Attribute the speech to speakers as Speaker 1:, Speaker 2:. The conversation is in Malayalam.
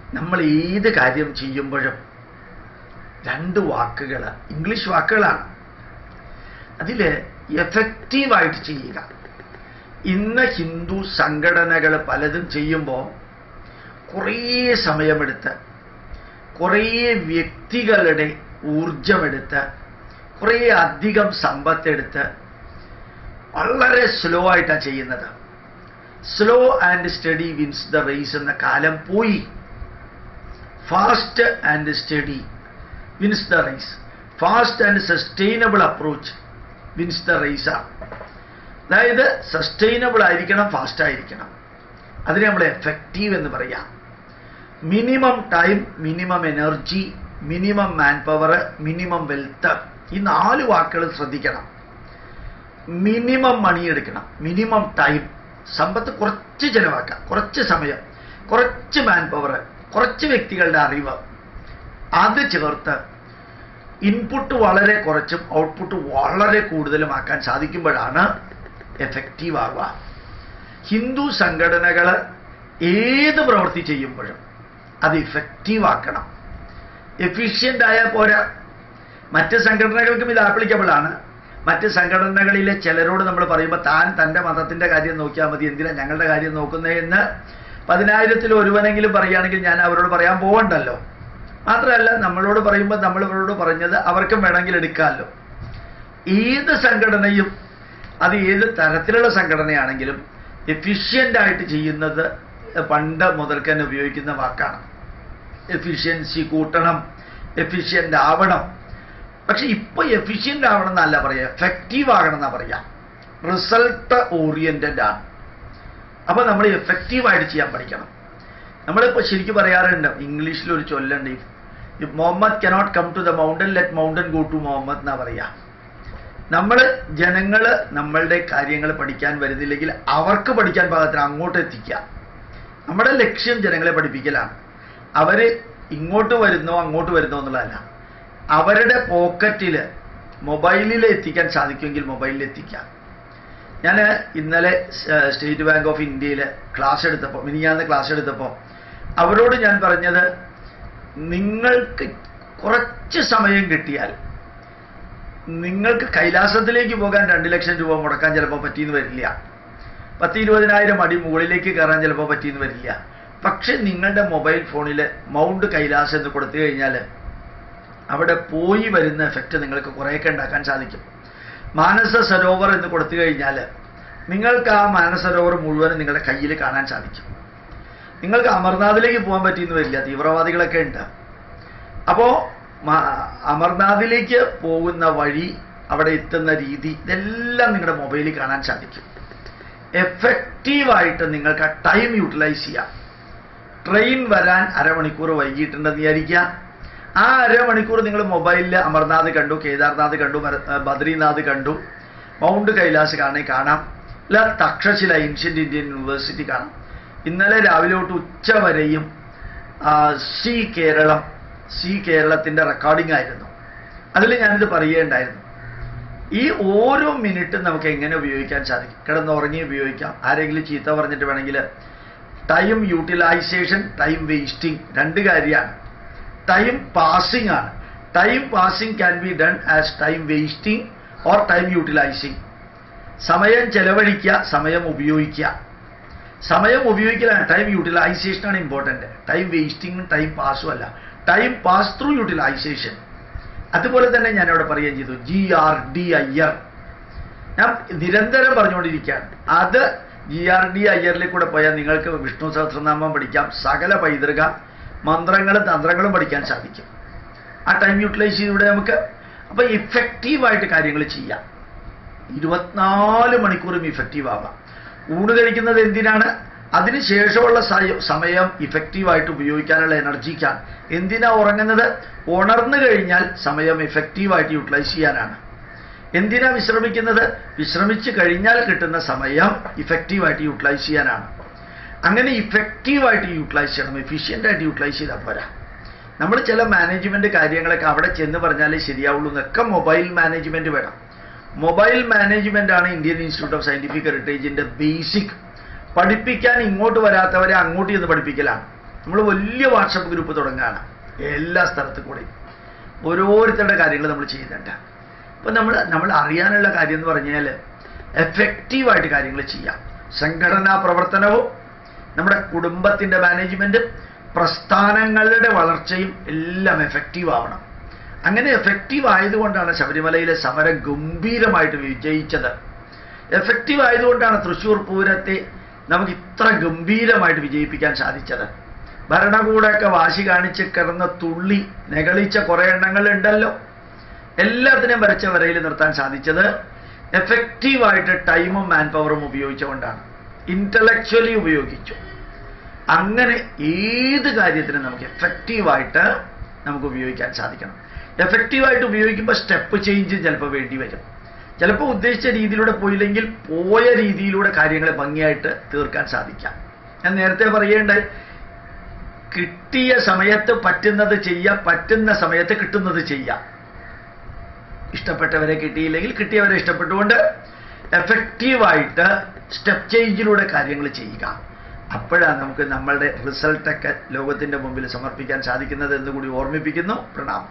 Speaker 1: നമ്മൾ ഏത് കാര്യം ചെയ്യുമ്പോഴും രണ്ട് വാക്കുകൾ ഇംഗ്ലീഷ് വാക്കുകളാണ് അതിൽ എഫക്റ്റീവായിട്ട് ചെയ്യുക ഇന്ന് ഹിന്ദു സംഘടനകൾ പലതും ചെയ്യുമ്പോൾ കുറേ സമയമെടുത്ത് കുറേ വ്യക്തികളുടെ ഊർജമെടുത്ത് കുറേ അധികം സമ്പത്തെടുത്ത് വളരെ സ്ലോ ആയിട്ടാണ് ചെയ്യുന്നത് slow and steady wins the race എന്ന കാലം പോയി fast and steady wins the race fast and sustainable approach wins the race ആണ് അതായത് സസ്റ്റൈനബിൾ ആയിരിക്കണം ഫാസ്റ്റ് ആയിരിക്കണം അതിനെ നമ്മൾ എഫക്റ്റീവ് എന്ന് പറയാം minimum time minimum energy minimum manpower minimum wealth ഈ നാല് വാക്കുകൾ ശ്രദ്ധിക്കണം മിനിമം മണി എടുക്കണം മിനിമം ടൈം സമ്പത്ത് കുറച്ച് ചിലവാക്കാം കുറച്ച് സമയം കുറച്ച് മാൻ പവർ കുറച്ച് വ്യക്തികളുടെ അറിവ് അത് ചേർത്ത് ഇൻപുട്ട് വളരെ കുറച്ചും ഔട്ട്പുട്ട് വളരെ കൂടുതലുമാക്കാൻ സാധിക്കുമ്പോഴാണ് എഫക്റ്റീവ് ആവുക ഹിന്ദു സംഘടനകൾ ഏത് പ്രവൃത്തി ചെയ്യുമ്പോഴും അത് ഇഫക്റ്റീവ് ആക്കണം എഫിഷ്യൻ്റ് ആയാൽ പോരാ മറ്റ് സംഘടനകൾക്കും ഇത് ആപ്ലിക്കബിൾ ആണ് മറ്റ് സംഘടനകളിലെ ചിലരോട് നമ്മൾ പറയുമ്പോൾ താൻ തൻ്റെ മതത്തിൻ്റെ കാര്യം നോക്കിയാൽ മതി എന്തിനാ ഞങ്ങളുടെ കാര്യം നോക്കുന്നേ എന്ന് പതിനായിരത്തിൽ ഒരുവനെങ്കിലും പറയുകയാണെങ്കിൽ ഞാൻ അവരോട് പറയാൻ പോകണ്ടല്ലോ മാത്രമല്ല നമ്മളോട് പറയുമ്പോൾ നമ്മൾ അവരോട് പറഞ്ഞത് അവർക്കും വേണമെങ്കിൽ എടുക്കാമല്ലോ ഏത് സംഘടനയും അത് ഏത് തരത്തിലുള്ള സംഘടനയാണെങ്കിലും എഫിഷ്യൻ്റ് ആയിട്ട് ചെയ്യുന്നത് പണ്ട് മുതൽക്ക് തന്നെ ഉപയോഗിക്കുന്ന വാക്കാണ് എഫിഷ്യൻസി കൂട്ടണം എഫിഷ്യൻ്റ് ആവണം പക്ഷെ ഇപ്പൊ എഫിഷ്യൻ്റ് ആവണം എന്നല്ല പറയുക എഫക്റ്റീവ് ആകണം എന്നാ പറയാം റിസൾട്ട് ഓറിയന്റഡ് ആണ് അപ്പൊ നമ്മൾ എഫക്റ്റീവായിട്ട് ചെയ്യാൻ പഠിക്കണം നമ്മളിപ്പോൾ ശരിക്കും പറയാറുണ്ട് ഇംഗ്ലീഷിൽ ഒരു ചൊല്ലുണ്ട് if Muhammad cannot come to the mountain let mountain go to Muhammad എന്നാ പറയാ നമ്മൾ ജനങ്ങൾ നമ്മളുടെ കാര്യങ്ങൾ പഠിക്കാൻ വരുന്നില്ലെങ്കിൽ അവർക്ക് പഠിക്കാൻ പാകത്തിന് അങ്ങോട്ട് എത്തിക്കുക നമ്മുടെ ലക്ഷ്യം ജനങ്ങളെ പഠിപ്പിക്കലാണ് അവര് ഇങ്ങോട്ട് വരുന്നോ അങ്ങോട്ട് വരുന്നോ എന്നുള്ളതല്ല അവരുടെ പോക്കറ്റിൽ മൊബൈലിൽ എത്തിക്കാൻ സാധിക്കുമെങ്കിൽ മൊബൈലിൽ എത്തിക്കാം ഞാൻ ഇന്നലെ സ്റ്റേറ്റ് ബാങ്ക് ഓഫ് ഇന്ത്യയിൽ ക്ലാസ് എടുത്തപ്പോൾ മിനിഞ്ഞാന്ന് ക്ലാസ് എടുത്തപ്പോൾ അവരോട് ഞാൻ പറഞ്ഞത് നിങ്ങൾക്ക് കുറച്ച് സമയം കിട്ടിയാൽ നിങ്ങൾക്ക് കൈലാസത്തിലേക്ക് പോകാൻ രണ്ട് ലക്ഷം രൂപ മുടക്കാൻ ചിലപ്പോൾ പറ്റിയെന്ന് വരില്ല പത്ത് ഇരുപതിനായിരം അടി മുകളിലേക്ക് കയറാൻ ചിലപ്പോൾ പറ്റിയെന്ന് വരില്ല പക്ഷെ നിങ്ങളുടെ മൊബൈൽ ഫോണിൽ മൗണ്ട് കൈലാസ് എന്ന് കൊടുത്തു കഴിഞ്ഞാൽ അവിടെ പോയി വരുന്ന എഫക്റ്റ് നിങ്ങൾക്ക് കുറേയൊക്കെ ഉണ്ടാക്കാൻ സാധിക്കും മാനസ സരോവർ എന്ന് കൊടുത്തു കഴിഞ്ഞാൽ നിങ്ങൾക്ക് ആ മാനസ സരോവർ മുഴുവനും നിങ്ങളുടെ കയ്യിൽ കാണാൻ സാധിക്കും നിങ്ങൾക്ക് അമർനാഥിലേക്ക് പോകാൻ പറ്റിയെന്ന് വരില്ല തീവ്രവാദികളൊക്കെ ഉണ്ട് അപ്പോൾ അമർനാഥിലേക്ക് പോകുന്ന വഴി അവിടെ എത്തുന്ന രീതി ഇതെല്ലാം നിങ്ങളുടെ മൊബൈലിൽ കാണാൻ സാധിക്കും എഫക്റ്റീവായിട്ട് നിങ്ങൾക്ക് ആ ടൈം യൂട്ടിലൈസ് ചെയ്യാം ട്രെയിൻ വരാൻ അരമണിക്കൂർ വൈകിട്ടുണ്ടെന്ന് വിചാരിക്കുക ആ അരമണിക്കൂർ നിങ്ങൾ മൊബൈലിൽ അമർനാഥ് കണ്ടു കേദാർനാഥ് കണ്ടു മര- ബദ്രീനാഥ് കണ്ടു മൗണ്ട് കൈലാസ് കാണേ കാണാം അല്ല തക്ഷശില ഏൻഷ്യൻ്റ് ഇന്ത്യൻ യൂണിവേഴ്സിറ്റി കാണാം ഇന്നലെ രാവിലെ തൊട്ട് ഉച്ച വരെയും ആ, സി കേരളം സി കേരളത്തിൻ്റെ റെക്കോർഡിംഗ് ആയിരുന്നു അതിൽ ഞാനിത് പറയുകയുണ്ടായിരുന്നു ഈ ഓരോ മിനിറ്റും നമുക്ക് എങ്ങനെ ഉപയോഗിക്കാൻ സാധിക്കും കിടന്നുറങ്ങി ഉപയോഗിക്കാം ആരെങ്കിലും ചീത്ത പറഞ്ഞിട്ട് വേണമെങ്കിൽ ടൈം യൂട്ടിലൈസേഷൻ ടൈം വേസ്റ്റിംഗ് രണ്ട് കാര്യമാണ് ടൈം പാസിംഗ് ആണ് time passing can be done as time wasting or time utilising സമയം ചെലവഴിക്കുക സമയം ഉപയോഗിക്കുക സമയം ഉപയോഗിക്കലാണ് ടൈം യൂട്ടിലൈസേഷൻ ആണ് ഇമ്പോർട്ടൻ്റ് ടൈം വേസ്റ്റിംഗും ടൈം പാസും അല്ല ടൈം പാസ് ത്രൂ യൂട്ടിലൈസേഷൻ അതുപോലെ തന്നെ ഞാൻ അവിടെ പറയുകയും ചെയ്തു G R D I R ഞാൻ നിരന്തരം പറഞ്ഞുകൊണ്ടിരിക്കുകയാണ് അത് ജി ആർ ഡി അയ്യറിൽ കൂടെ പോയാൽ നിങ്ങൾക്ക് വിഷ്ണു സഹസ്രനാമം പഠിക്കാം സകല പൈതൃക മന്ത്രങ്ങളും തന്ത്രങ്ങളും പഠിക്കാൻ സാധിക്കും ആ ടൈം യൂട്ടിലൈസ് ചെയ്തിവിടെ നമുക്ക് അപ്പോൾ ഇഫക്റ്റീവായിട്ട് കാര്യങ്ങൾ ചെയ്യാം ഇരുപത്തിനാല് മണിക്കൂറും ഇഫക്റ്റീവ് ആവാം ഊണ് കഴിക്കുന്നത് എന്തിനാണ് അതിനുശേഷമുള്ള സയ- സമയം ഇഫക്റ്റീവായിട്ട് ഉപയോഗിക്കാനുള്ള എനർജിക്കാണ് എന്തിനാ ഉറങ്ങുന്നത് ഉണർന്നു കഴിഞ്ഞാൽ സമയം ഇഫക്റ്റീവായിട്ട് യൂട്ടിലൈസ് ചെയ്യാനാണ് എന്തിനാ വിശ്രമിക്കുന്നത് വിശ്രമിച്ചു കഴിഞ്ഞാൽ കിട്ടുന്ന സമയം ഇഫക്റ്റീവായിട്ട് യൂട്ടിലൈസ് ചെയ്യാനാണ് അങ്ങനെ ഇഫക്റ്റീവായിട്ട് യൂട്ടിലൈസ് ചെയ്യണം എഫിഷ്യൻ്റ് ആയിട്ട് യൂട്ടിലൈസ് ചെയ്താൽ പോരാ നമ്മൾ ചില മാനേജ്മെന്റ് കാര്യങ്ങളൊക്കെ അവിടെ ചെന്ന് പറഞ്ഞാലേ ശരിയാവുള്ളൂ എന്നൊക്കെ മൊബൈൽ മാനേജ്മെന്റ് വേണം മൊബൈൽ മാനേജ്മെന്റ് ആണ് ഇന്ത്യൻ ഇൻസ്റ്റിറ്റ്യൂട്ട് ഓഫ് സയന്റിഫിക് ഹെറിറ്റേജിന്റെ ബേസിക് പഠിപ്പിക്കാൻ ഇങ്ങോട്ട് വരാത്തവരെ അങ്ങോട്ട് ചെന്ന് പഠിപ്പിക്കലാണ് നമ്മൾ വലിയ വാട്സപ്പ് ഗ്രൂപ്പ് തുടങ്ങുകയാണ് എല്ലാ സ്ഥലത്തു കൂടെയും ഓരോരുത്തരുടെ കാര്യങ്ങൾ നമ്മൾ ചെയ്യുന്നുണ്ട് അപ്പം നമ്മൾ നമ്മൾ അറിയാനുള്ള കാര്യം എന്ന് പറഞ്ഞാൽ എഫക്റ്റീവായിട്ട് കാര്യങ്ങൾ ചെയ്യാം സംഘടനാ പ്രവർത്തനവും നമ്മുടെ കുടുംബത്തിൻ്റെ മാനേജ്മെൻറ്റും പ്രസ്ഥാനങ്ങളുടെ വളർച്ചയും എല്ലാം എഫക്റ്റീവ് ആവണം അങ്ങനെ എഫക്റ്റീവ് ആയതുകൊണ്ടാണ് ശബരിമലയിലെ സമരം ഗംഭീരമായിട്ട് വിജയിച്ചത് എഫക്റ്റീവ് ആയതുകൊണ്ടാണ് തൃശ്ശൂർ പൂരത്തെ നമുക്ക് ഇത്ര ഗംഭീരമായിട്ട് വിജയിപ്പിക്കാൻ സാധിച്ചത് ഭരണകൂടമൊക്കെ വാശി കാണിച്ച് കിടന്ന തുള്ളി നെകളിച്ച കുറേ എണ്ണങ്ങളുണ്ടല്ലോ എല്ലാത്തിനെയും വരച്ച വരയിൽ നിർത്താൻ സാധിച്ചത് എഫക്റ്റീവായിട്ട് ടൈമും മാൻ പവറും ഉപയോഗിച്ചുകൊണ്ടാണ് ഇന്റലക്ച്വലി ഉപയോഗിച്ചു അങ്ങനെ ഏത് കാര്യത്തിനും നമുക്ക് എഫക്റ്റീവായിട്ട് നമുക്ക് ഉപയോഗിക്കാൻ സാധിക്കണം എഫക്റ്റീവായിട്ട് ഉപയോഗിക്കുമ്പോൾ സ്റ്റെപ്പ് ചേഞ്ച് ചിലപ്പോൾ വേണ്ടി വരും ചിലപ്പോൾ ഉദ്ദേശിച്ച രീതിയിലൂടെ പോയില്ലെങ്കിൽ പോയ രീതിയിലൂടെ കാര്യങ്ങളെ ഭംഗിയായിട്ട് തീർക്കാൻ സാധിക്കാം ഞാൻ നേരത്തെ പറയേണ്ടത് കിട്ടിയ സമയത്ത് പറ്റുന്നത് ചെയ്യാം പറ്റുന്ന സമയത്ത് കിട്ടുന്നത് ചെയ്യാം ഇഷ്ടപ്പെട്ടവരെ കിട്ടിയില്ലെങ്കിൽ കിട്ടിയവരെ ഇഷ്ടപ്പെട്ടുകൊണ്ട് എഫക്റ്റീവായിട്ട് സ്റ്റെപ്പ് ചേഞ്ചിലൂടെ കാര്യങ്ങൾ ചെയ്യുക അപ്പോഴാണ് നമുക്ക് നമ്മളുടെ റിസൾട്ടൊക്കെ ലോകത്തിൻ്റെ മുമ്പിൽ സമർപ്പിക്കാൻ സാധിക്കുന്നത് എന്ന് കൂടി ഓർമ്മിപ്പിക്കുന്നു പ്രണാമം